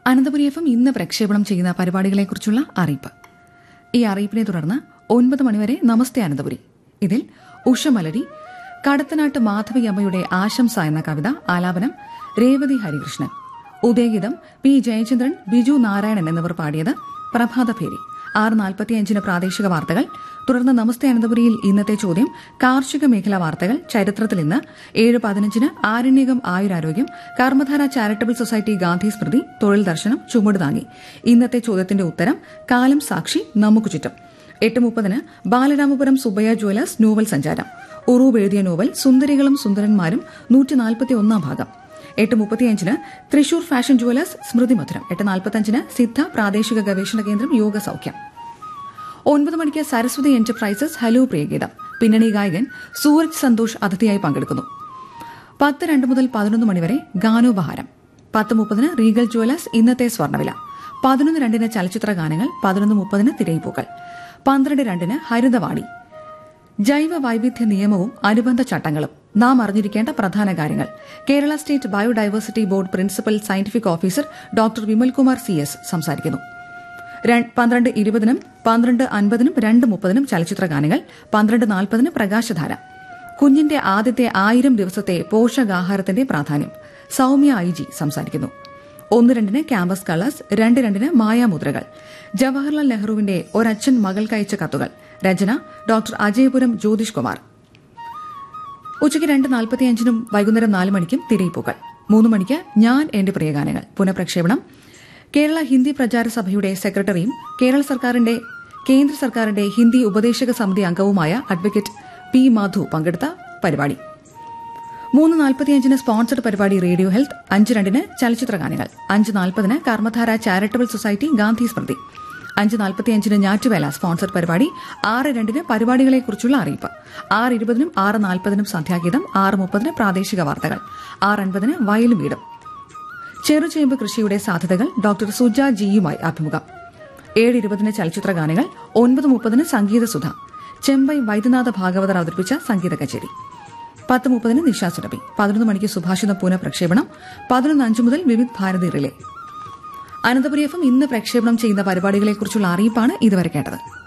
Ananthapuri F M ഇന്ന് പ്രക്ഷേപണം ചെയ്യുന്ന പരിപാടികളെക്കുറിച്ചുള്ള അറിയിപ്പ് ഈ അറിയിപ്പിനെ തുടർന്ന് ഒൻപത് മണിവരെ നമസ്തേ അനന്തപുരി ഇതിൽ ഉഷമലരി കടത്തനാട്ട് മാധവിയമ്മയുടെ ആശംസ എന്ന കവിത ആലാപനം രേവതി ഹരികൃഷ്ണൻ ഉദയഗീതം പി ജയചന്ദ്രൻ ബിജു നാരായണൻ എന്നിവർ പാടിയത് പ്രഭാതഭേരി ആറ് നാൽപ്പത്തിയഞ്ചിന് പ്രാദേശിക വാർത്തകൾ തുടർന്ന് നമസ്തേ അനന്തപുരിയിൽ ഇന്നത്തെ ചോദ്യം കാർഷിക മേഖലാ വാർത്തകൾ ചരിത്രത്തിൽ ഇന്ന് ഏഴ് പതിനഞ്ചിന് ആരണ്യകം ആയുരാരോഗ്യം കർമ്മധാര ചാരിറ്റബിൾ സൊസൈറ്റി ഗാന്ധി സ്മൃതി തൊഴിൽ ദർശനം ചുമട് താങ്ങി ഇന്നത്തെ ചോദ്യത്തിന്റെ ഉത്തരം കാലം സാക്ഷി നമുക്ക് ചുറ്റും എട്ട് മുപ്പതിന് ബാലരാമപുരം സുബയ്യ ജ്വല്ലേഴ്സ് നോവൽ സഞ്ചാരം ഉറൂബ് എഴുതിയ നോവൽ സുന്ദരികളും സുന്ദരന്മാരും നൂറ്റി നാൽപ്പത്തി ഒന്നാം ഭാഗം എട്ട് മുപ്പത്തിയഞ്ചിന് തൃശൂർ ഫാഷൻ ജുവലേഴ്സ് സ്മൃതി മധുരം എട്ട് നാൽപ്പത്തഞ്ചിന് സിദ്ധ പ്രാദേശിക ഗവേഷണ കേന്ദ്രം യോഗ സൌഖ്യം ഒൻപത് മണിക്ക് സരസ്വതി എന്റർപ്രൈസസ് ഹലോ പ്രിയഗീതം പിന്നണി ഗായകൻ സൂരജ് സന്തോഷ് അതിഥിയായി പങ്കെടുക്കുന്നു പത്ത് രണ്ട് മുതൽ പതിനൊന്ന് മണിവരെ ഗാനോപഹാരം പത്ത് മുപ്പതിന് റീഗൽ ജുവലേഴ്സ് ഇന്നത്തെ സ്വർണ്ണവില പതിനൊന്ന് രണ്ടിന് ചലച്ചിത്ര ഗാനങ്ങൾ പതിനൊന്ന് മുപ്പതിന് തിരയിപ്പൂക്കൾ പന്ത്രണ്ട് രണ്ടിന് ഹരിതവാണി ജൈവ വൈവിധ്യ നിയമവും അനുബന്ധ ചട്ടങ്ങളും നാം അറിഞ്ഞിരിക്കേണ്ട പ്രധാന കാര്യങ്ങൾ Kerala state biodiversity board principal scientific officer doctor Vimalkumar C S സംസാരിക്കുന്നു പന്ത്രണ്ട് ഇരുപതിനും പന്ത്രണ്ട് അൻപതിനും രണ്ട് മുപ്പതിനും ചലച്ചിത്ര ഗാനങ്ങൾ പന്ത്രണ്ട് നാൽപ്പതിന് പ്രകാശധാര കുഞ്ഞിന്റെ ആദ്യത്തെ ആയിരം ദിവസത്തെ പോഷകാഹാരത്തിന്റെ പ്രാധാന്യം സൌമ്യ ഐ ജി സംസാരിക്കുന്നു ഒന്ന് രണ്ടിന് ക്യാമ്പസ് കളേഴ്സ് രണ്ട് രണ്ടിന് മായാമുദ്രകൾ ജവഹർലാൽ നെഹ്റുവിന്റെ ഒരച്ഛൻ മകൾക്കയച്ച കത്തുകൾ രചന ഡോക്ടർ അജയപുരം ജ്യോതിഷ് കുമാർ ഉച്ചയ്ക്ക് രണ്ട് നാൽപ്പത്തിയഞ്ചിനും വൈകുന്നേരം നാല് മണിക്കും തിരയിപ്പൂക്കൾ മൂന്ന് മണിക്ക് ഞാൻ എന്റെ പ്രിയഗാനങ്ങൾ പുനഃപ്രക്ഷേപണം കേരള ഹിന്ദി പ്രചാര സഭയുടെ സെക്രട്ടറിയും കേരള സർക്കാരിന്റെ കേന്ദ്ര സർക്കാരിന്റെ ഹിന്ദി ഉപദേശക സമിതി അംഗവുമായ അഡ്വക്കേറ്റ് പി മാധു പങ്കെടുത്ത പരിപാടി മൂന്ന് നാൽപ്പത്തിയഞ്ചിന് സ്പോൺസർഡ് പരിപാടി റേഡിയോ ഹെൽത്ത് അഞ്ച് രണ്ടിന് ചലച്ചിത്ര ഗാനങ്ങൾ അഞ്ച് നാൽപ്പതിന് കർമ്മധാര ചാരിറ്റബിൾ സൊസൈറ്റി ഗാന്ധി സ്മൃതി അഞ്ച് നാൽപ്പത്തിയഞ്ചിന് ഞാറ്റുവേല സ്പോൺസർഡ് പരിപാടി ആറ് രണ്ടിന് പരിപാടികളെക്കുറിച്ചുള്ള അറിയിപ്പ് ആറ് ഇരുപതിനും ആറ് നാൽപ്പതിനും സന്ധ്യാഗീതം ആറ് മുപ്പതിന് പ്രാദേശിക വാർത്തകൾ ആറ് അൻപതിന് വയലും വീടും ചെറുചേമ്പ് കൃഷിയുടെ സാധ്യതകൾ ഡോക്ടർ സുജ ജിയുമായി അഭിമുഖം ഏഴ് ഇരുപതിന് ചലച്ചിത്ര ഗാനങ്ങൾ ഒൻപത് മുപ്പതിന് സംഗീതസുധ ചെമ്പൈ വൈദ്യനാഥ ഭാഗവതർ അവതരിപ്പിച്ച സംഗീത കച്ചേരി പത്ത് മുപ്പതിന് നിശാസുരഭി പതിനൊന്ന് മണിക്ക് സുഭാഷിതം പുനഃപ്രക്ഷേപണം പതിനൊന്ന് അഞ്ച് മുതൽ Vividh Bharati relay Ananthapuri F M ഇന്ന് പ്രക്ഷേപണം ചെയ്യുന്ന പരിപാടികളെക്കുറിച്ചുള്ള അറിയിപ്പാണ് ഇതുവരെ കേട്ടത്